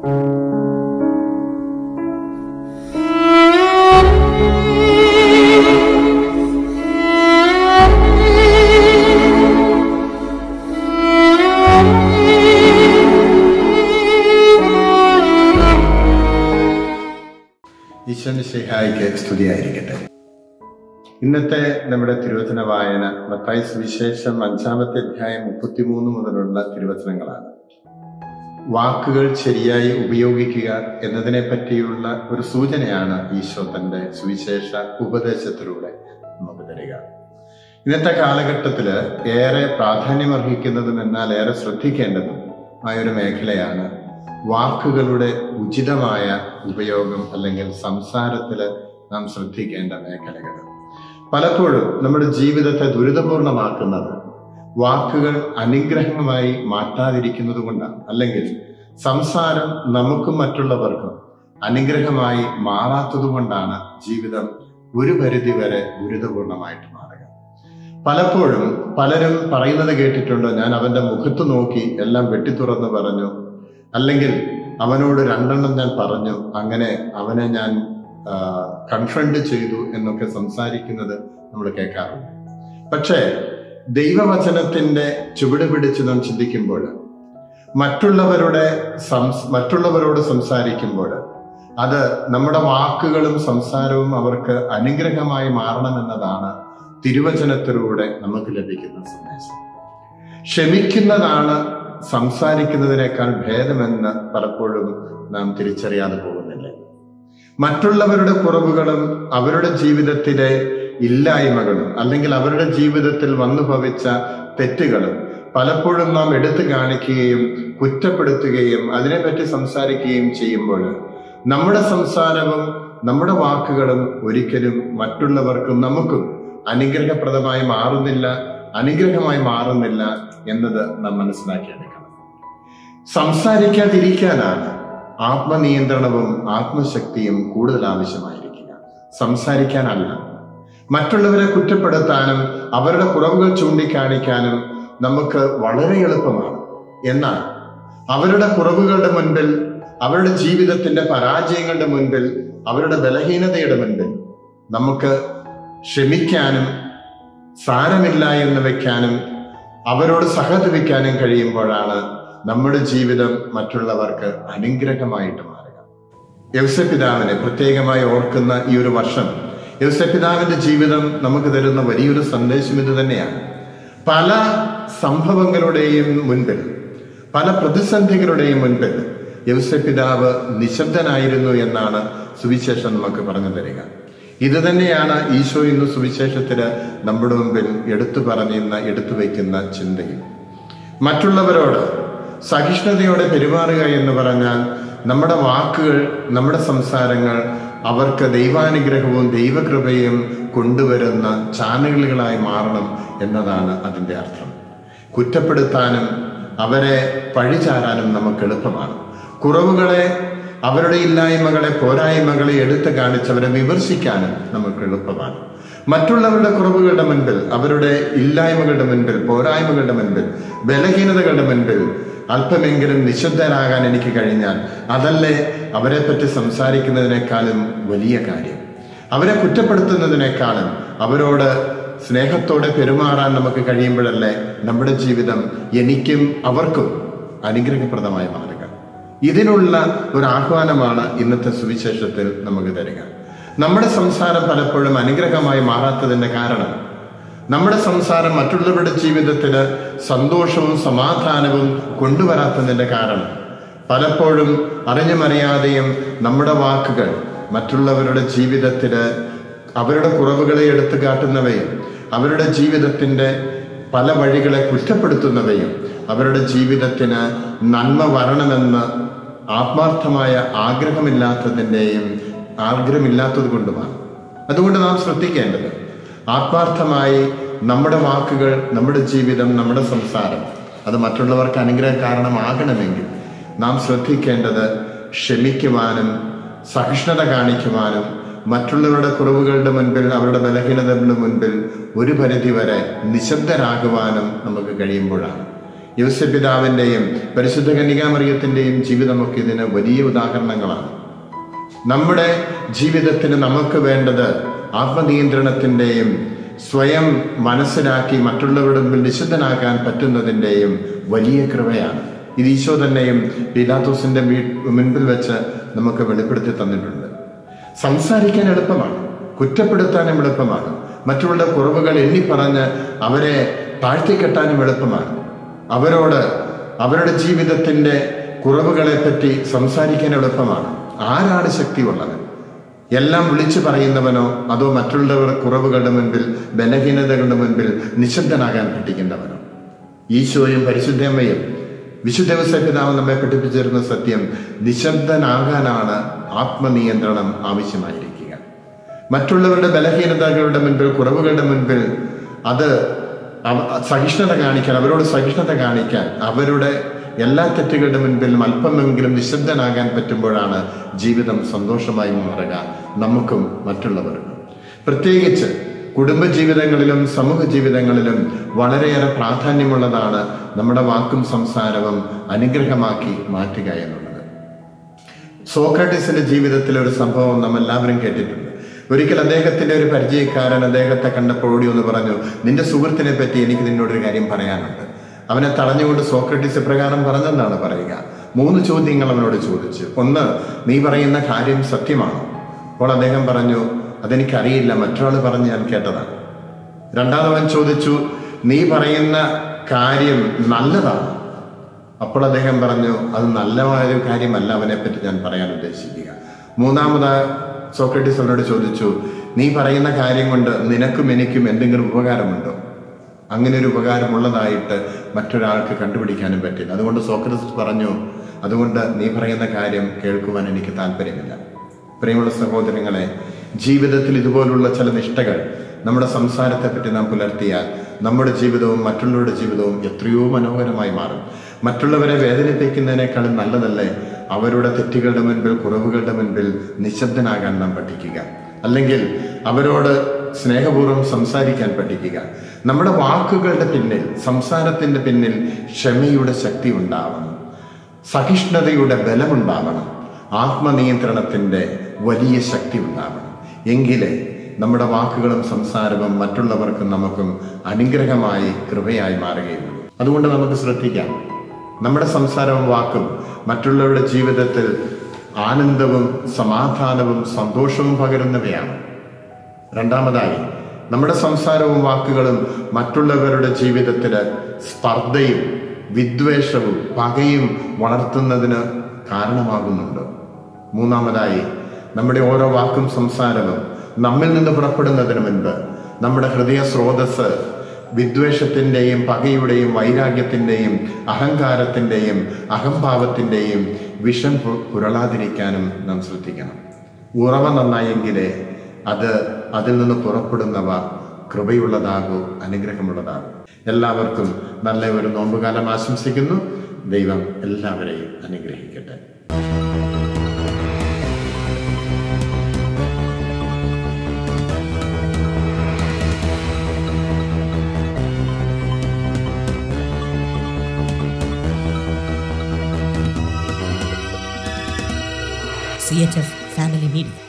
ഈശ്വരനിശ്ചയായിക്ക് സ്തുതിയായിരിക്കട്ടെ ഇന്നത്തെ നമ്മുടെ തിരുവചന വായന മത്തായി സുവിശേഷം അഞ്ചാമത്തെ അധ്യായം മുപ്പത്തിമൂന്ന് മുതലുള്ള തിരുവചനങ്ങളാണ് വാക്കുകൾ ശരിയായി ഉപയോഗിക്കുക എന്നതിനെ പറ്റിയുള്ള ഒരു സൂചനയാണ് ഈശോ തന്റെ സുവിശേഷ ഉപദേശത്തിലൂടെ നമുക്ക് തരിക ഇന്നത്തെ കാലഘട്ടത്തിൽ ഏറെ പ്രാധാന്യമർഹിക്കുന്നതും എന്നാൽ ഏറെ ശ്രദ്ധിക്കേണ്ടതും ആയ ഒരു മേഖലയാണ് വാക്കുകളുടെ ഉചിതമായ ഉപയോഗം അല്ലെങ്കിൽ സംസാരത്തിൽ നാം ശ്രദ്ധിക്കേണ്ട മേഖലകൾ പലപ്പോഴും നമ്മുടെ ജീവിതത്തെ ദുരിതപൂർണമാക്കുന്നത് വാക്കുകൾ അനുഗ്രഹമായി മാറ്റാതിരിക്കുന്നത് കൊണ്ടാണ് അല്ലെങ്കിൽ സംസാരം നമുക്കും മറ്റുള്ളവർക്കും അനുഗ്രഹമായി മാറാത്തത് കൊണ്ടാണ് ജീവിതം ഒരു പരിധി വരെ ദുരിതപൂർണമായിട്ട് മാറുക പലപ്പോഴും പലരും പറയുന്നത് കേട്ടിട്ടുണ്ടോ ഞാൻ അവന്റെ മുഖത്ത് നോക്കി എല്ലാം വെട്ടിത്തുറന്ന് പറഞ്ഞു അല്ലെങ്കിൽ അവനോട് രണ്ടെണ്ണം ഞാൻ പറഞ്ഞു അങ്ങനെ അവനെ ഞാൻ കൺഫ്രണ്ട് ചെയ്തു എന്നൊക്കെ സംസാരിക്കുന്നത് നമ്മൾ കേൾക്കാറുണ്ട് പക്ഷേ ദൈവവചനത്തിന്റെ ചുവട് പിടിച്ച് നാം ചിന്തിക്കുമ്പോൾ മറ്റുള്ളവരുടെ സംസ് മറ്റുള്ളവരോട് സംസാരിക്കുമ്പോൾ അത് നമ്മുടെ വാക്കുകളും സംസാരവും അവർക്ക് അനുഗ്രഹമായി മാറണമെന്നതാണ് തിരുവചനത്തിലൂടെ നമുക്ക് ലഭിക്കുന്ന സന്ദേശം ക്ഷമിക്കുന്നതാണ് സംസാരിക്കുന്നതിനേക്കാൾ ഭേദമെന്ന് പലപ്പോഴും നാം തിരിച്ചറിയാതെ പോകുന്നില്ലേ മറ്റുള്ളവരുടെ കുറവുകളും അവരുടെ ജീവിതത്തിലെ ഇല്ലായ്മകളും അല്ലെങ്കിൽ അവരുടെ ജീവിതത്തിൽ വന്നു ഭവിച്ച തെറ്റുകളും പലപ്പോഴും നാം എടുത്തു കാണിക്കുകയും കുറ്റപ്പെടുത്തുകയും അതിനെപ്പറ്റി സംസാരിക്കുകയും ചെയ്യുമ്പോൾ നമ്മുടെ സംസാരവും നമ്മുടെ വാക്കുകളും ഒരിക്കലും മറ്റുള്ളവർക്കും നമുക്കും അനുഗ്രഹപ്രദമായി മാറുന്നില്ല അനുഗ്രഹമായി മാറുന്നില്ല എന്നത് നാം മനസ്സിലാക്കിയെടുക്കണം സംസാരിക്കാതിരിക്കാനാണ് ആത്മനിയന്ത്രണവും ആത്മശക്തിയും കൂടുതൽ ആവശ്യമായിരിക്കുക സംസാരിക്കാനല്ല മറ്റുള്ളവരെ കുറ്റപ്പെടുത്താനും അവരുടെ കുറവുകൾ ചൂണ്ടിക്കാണിക്കാനും നമുക്ക് വളരെ എളുപ്പമാണ് എന്നാൽ അവരുടെ കുറവുകളുടെ മുൻപിൽ അവരുടെ ജീവിതത്തിന്റെ പരാജയങ്ങളുടെ മുൻപിൽ അവരുടെ ബലഹീനതയുടെ മുൻപിൽ നമുക്ക് ക്ഷമിക്കാനും സാരമില്ല എന്ന് വെക്കാനും അവരോട് സഹതപിക്കാനും കഴിയുമ്പോഴാണ് നമ്മുടെ ജീവിതം മറ്റുള്ളവർക്ക് അനുഗ്രഹമായിട്ട് മാറുക യവസപിതാവിനെ പ്രത്യേകമായി ഓർക്കുന്ന ഈ ഒരു വർഷം യവസപിതാവിന്റെ ജീവിതം നമുക്ക് തരുന്ന വലിയൊരു സന്ദേശം ഇത് തന്നെയാണ് പല സംഭവങ്ങളുടെയും മുൻപിൽ പല പ്രതിസന്ധികളുടെയും മുൻപിൽ യവസപിതാവ് നിശബ്ദനായിരുന്നു എന്നാണ് സുവിശേഷം നമുക്ക് പറഞ്ഞു തരിക ഇത് തന്നെയാണ് ഈശോ ഇന്ന് സുവിശേഷത്തിന് നമ്മുടെ മുമ്പിൽ എടുത്തു പറഞ്ഞിരുന്ന എടുത്തു വയ്ക്കുന്ന ചിന്തയും മറ്റുള്ളവരോട് സഹിഷ്ണുതയോടെ പെരുമാറുക എന്ന് പറഞ്ഞാൽ നമ്മുടെ വാക്കുകൾ നമ്മുടെ സംസാരങ്ങൾ അവർക്ക് ദൈവാനുഗ്രഹവും ദൈവകൃപയും കൊണ്ടുവരുന്ന ചാനലുകളായി മാറണം എന്നതാണ് അതിൻ്റെ അർത്ഥം കുറ്റപ്പെടുത്താനും അവരെ പഴിചാരാനും നമുക്ക് എളുപ്പമാണ് കുറവുകളെ അവരുടെ ഇല്ലായ്മകളെ പോരായ്മകളെ എടുത്തു കാണിച്ച് അവരെ വിമർശിക്കാനും നമുക്ക് എളുപ്പമാണ് മറ്റുള്ളവരുടെ കുറവുകളുടെ മുൻപിൽ അവരുടെ ഇല്ലായ്മകളുടെ മുൻപിൽ പോരായ്മകളുടെ മുൻപിൽ ബലഹീനതകളുടെ മുൻപിൽ അല്പമെങ്കിലും നിശബ്ദരാകാൻ എനിക്ക് കഴിഞ്ഞാൽ അതല്ലേ അവരെ പറ്റി സംസാരിക്കുന്നതിനേക്കാളും വലിയ കാര്യം അവരെ കുറ്റപ്പെടുത്തുന്നതിനേക്കാളും അവരോട് സ്നേഹത്തോടെ പെരുമാറാൻ നമുക്ക് കഴിയുമ്പോഴല്ലേ നമ്മുടെ ജീവിതം എനിക്കും അവർക്കും അനുഗ്രഹപ്രദമായി മാറുക ഇതിനുള്ള ഒരു ആഹ്വാനമാണ് ഇന്നത്തെ സുവിശേഷത്തിൽ നമുക്ക് തരിക നമ്മുടെ സംസാരം പലപ്പോഴും അനുഗ്രഹമായി മാറാത്തതിന്റെ കാരണം നമ്മുടെ സംസാരം മറ്റുള്ളവരുടെ ജീവിതത്തിൽ സന്തോഷവും സമാധാനവും കൊണ്ടുവരാത്തതിന്റെ കാരണം പലപ്പോഴും അറിഞ്ഞുമറിയാതെയും നമ്മുടെ വാക്കുകൾ മറ്റുള്ളവരുടെ ജീവിതത്തിൽ അവരുടെ കുറവുകളെ എടുത്തു കാട്ടുന്നവയും അവരുടെ ജീവിതത്തിന്റെ പല വഴികളെ കുറ്റപ്പെടുത്തുന്നവയും അവരുടെ ജീവിതത്തിന് നന്മ വരണമെന്ന് ആത്മാർത്ഥമായ ആഗ്രഹമില്ലാത്തതിൻ്റെയും ആഗ്രഹമില്ലാത്തത് കൊണ്ടുമാണ് അതുകൊണ്ട് നാം ശ്രദ്ധിക്കേണ്ടത് ആത്മാർത്ഥമായി നമ്മുടെ വാക്കുകൾ നമ്മുടെ ജീവിതം നമ്മുടെ സംസാരം അത് മറ്റുള്ളവർക്ക് അനുഗ്രഹ കാരണമാകണമെങ്കിൽ നാം ശ്രദ്ധിക്കേണ്ടത് ക്ഷമിക്കുവാനും സഹിഷ്ണുത കാണിക്കുവാനും മറ്റുള്ളവരുടെ കുറവുകളുടെ മുൻപിൽ അവരുടെ ബലഹീനതകളുടെ മുൻപിൽ ഒരു പരിധി വരെ നിശബ്ദരാകുവാനും നമുക്ക് കഴിയുമ്പോഴാണ് യോസപിതാവിൻ്റെയും പരിശുദ്ധ കന്യകാമറിയത്തിൻ്റെയും ജീവിതമൊക്കെ ഇതിന് വലിയ ഉദാഹരണങ്ങളാണ് നമ്മുടെ ജീവിതത്തിന് നമുക്ക് വേണ്ടത് ആത്മനിയന്ത്രണത്തിൻ്റെയും സ്വയം മനസ്സിലാക്കി മറ്റുള്ളവരുടെ മുമ്പിൽ നിശുദ്ധനാകാൻ പറ്റുന്നതിൻ്റെയും വലിയ കൃപയാണ് ഇത് ഈശോ തന്നെയും പീലാത്തോസിന്റെ മുൻപിൽ വെച്ച് നമുക്ക് വെളിപ്പെടുത്തി തന്നിട്ടുണ്ട് സംസാരിക്കാൻ എളുപ്പമാണ് കുറ്റപ്പെടുത്താനും എളുപ്പമാണ് മറ്റുള്ള കുറവുകൾ എണ്ണി പറഞ്ഞ് അവരെ താഴ്ത്തിക്കെട്ടാനും എളുപ്പമാണ് അവരോട് അവരുടെ ജീവിതത്തിന്റെ കുറവുകളെ പറ്റി സംസാരിക്കാൻ എളുപ്പമാണ് ആരാണ് ശക്തിയുള്ളത് എല്ലാം വിളിച്ചു പറയുന്നവനോ അതോ മറ്റുള്ളവർ കുറവുകളുടെ മുൻപിൽ ബലഹീനതകളുടെ മുൻപിൽ നിശബ്ദനാകാൻ പഠിക്കുന്നവനോ ഈശോയും പരിശുദ്ധമ്മയും വിശുദ്ധ പിതാവ് നമ്മെ പഠിപ്പിച്ചിരുന്ന സത്യം നിശബ്ദനാകാനാണ് ആത്മനിയന്ത്രണം ആവശ്യമായിരിക്കുക മറ്റുള്ളവരുടെ ബലഹീനതകളുടെ മുൻപിൽ കുറവുകളുടെ മുൻപിൽ അത് സഹിഷ്ണുത കാണിക്കാൻ അവരോട് സഹിഷ്ണുത കാണിക്കാൻ അവരുടെ എല്ലാ തെറ്റുകളുടെ മുൻപിലും അല്പമെങ്കിലും നിശബ്ദനാകാൻ പറ്റുമ്പോഴാണ് ജീവിതം സന്തോഷമായി മാറുക നമുക്കും മറ്റുള്ളവർക്കും പ്രത്യേകിച്ച് കുടുംബജീവിതങ്ങളിലും സമൂഹ ജീവിതങ്ങളിലും വളരെയേറെ പ്രാധാന്യമുള്ളതാണ് നമ്മുടെ വാക്കും സംസാരവും അനുഗ്രഹമാക്കി മാറ്റുക എന്നുള്ളത് സോക്രാട്ടീസിന്റെ ജീവിതത്തിൽ ഒരു സംഭവം നമ്മൾ എല്ലാവരും കേട്ടിട്ടുണ്ട് ഒരിക്കൽ അദ്ദേഹത്തിന്റെ ഒരു പരിചയക്കാരൻ അദ്ദേഹത്തെ കണ്ടപ്പോൾ ഓടി ഒന്ന് പറഞ്ഞു നിന്റെ സുഹൃത്തിനെ പറ്റി എനിക്ക് നിന്നോടൊരു കാര്യം പറയാനുണ്ട് അവനെ തടഞ്ഞുകൊണ്ട് സോക്രട്ടീസ് ഇപ്രകാരം പറഞ്ഞെന്നാണ് പറയുക മൂന്ന് ചോദ്യങ്ങൾ അവനോട് ചോദിച്ചു ഒന്ന് നീ പറയുന്ന കാര്യം സത്യമാണോ അപ്പോൾ അദ്ദേഹം പറഞ്ഞു അതെനിക്കറിയില്ല മറ്റൊരാൾ പറഞ്ഞ് ഞാൻ കേട്ടതാണ് രണ്ടാമവൻ ചോദിച്ചു നീ പറയുന്ന കാര്യം നല്ലതാണ് അപ്പോൾ അദ്ദേഹം പറഞ്ഞു അത് നല്ലമായ കാര്യമല്ല അവനെ പറ്റി ഞാൻ പറയാൻ ഉദ്ദേശിക്കുക മൂന്നാമത് സോക്രട്ടീസ് അവനോട് ചോദിച്ചു നീ പറയുന്ന കാര്യം കൊണ്ട് നിനക്കും എനിക്കും എന്തെങ്കിലും ഉപകാരമുണ്ടോ അങ്ങനെ ഒരു ഉപകാരമുള്ളതായിട്ട് മറ്റൊരാൾക്ക് കണ്ടുപിടിക്കാനും പറ്റില്ല അതുകൊണ്ട് സോക്രട്ടീസ് പറഞ്ഞു അതുകൊണ്ട് നീ പറയുന്ന കാര്യം കേൾക്കുവാൻ എനിക്ക് താല്പര്യമില്ല പ്രിയമുള്ള സഹോദരങ്ങളെ ജീവിതത്തിൽ ഇതുപോലുള്ള ചില നിഷ്ഠകൾ നമ്മുടെ സംസാരത്തെ പറ്റി നാം പുലർത്തിയാൽ നമ്മുടെ ജീവിതവും മറ്റുള്ളവരുടെ ജീവിതവും എത്രയോ മനോഹരമായി മാറും മറ്റുള്ളവരെ വേദനിപ്പിക്കുന്നതിനേക്കാളും നല്ലതല്ലേ അവരുടെ തെറ്റുകളുടെ മുൻപിൽ കുറവുകളുടെ മുൻപിൽ നിശബ്ദനാകാൻ നാം പഠിക്കുക അല്ലെങ്കിൽ അവരോട് സ്നേഹപൂർവ്വം സംസാരിക്കാൻ പഠിക്കുക നമ്മുടെ വാക്കുകളുടെ പിന്നിൽ സംസാരത്തിന്റെ പിന്നിൽ ക്ഷമയുടെ ശക്തി ഉണ്ടാവണം സഹിഷ്ണുതയുടെ ബലമുണ്ടാവണം ആത്മനിയന്ത്രണത്തിന്റെ വലിയ ശക്തി ഉണ്ടാവണം എങ്കിലേ നമ്മുടെ വാക്കുകളും സംസാരവും മറ്റുള്ളവർക്കും നമുക്കും അനുഗ്രഹമായി കൃപയായി മാറുകയുള്ളൂ അതുകൊണ്ട് നമുക്ക് ശ്രദ്ധിക്കാം നമ്മുടെ സംസാരവും വാക്കും മറ്റുള്ളവരുടെ ജീവിതത്തിൽ ആനന്ദവും സമാധാനവും സന്തോഷവും പകരുന്നവയാണ് രണ്ടാമതായി നമ്മുടെ സംസാരവും വാക്കുകളും മറ്റുള്ളവരുടെ ജീവിതത്തിന് സ്പർദ്ധയും വിദ്വേഷവും പകയും വളർത്തുന്നതിന് കാരണമാകുന്നുണ്ട് മൂന്നാമതായി നമ്മുടെ ഓരോ വാക്കും സംസാരവും നമ്മിൽ നിന്ന് പുറപ്പെടുന്നതിന് മുൻപ് നമ്മുടെ ഹൃദയ സ്രോതസ് വിദ്വേഷത്തിൻ്റെയും പകയുടെയും വൈരാഗ്യത്തിൻ്റെയും അഹങ്കാരത്തിൻ്റെയും അഹംഭാവത്തിൻ്റെയും വിഷം പുരളാതിരിക്കാനും നാം ശ്രദ്ധിക്കണം ഉറവ നന്നായെങ്കിലേ അത് അതിൽ നിന്ന് പുറപ്പെടുന്നവ കൃപയുള്ളതാകൂ അനുഗ്രഹമുള്ളതാകൂ എല്ലാവർക്കും നല്ല ഒരു നോമ്പുകാലം ആശംസിക്കുന്നു ദൈവം എല്ലാവരെയും അനുഗ്രഹിക്കട്ടെ CHF Family Media.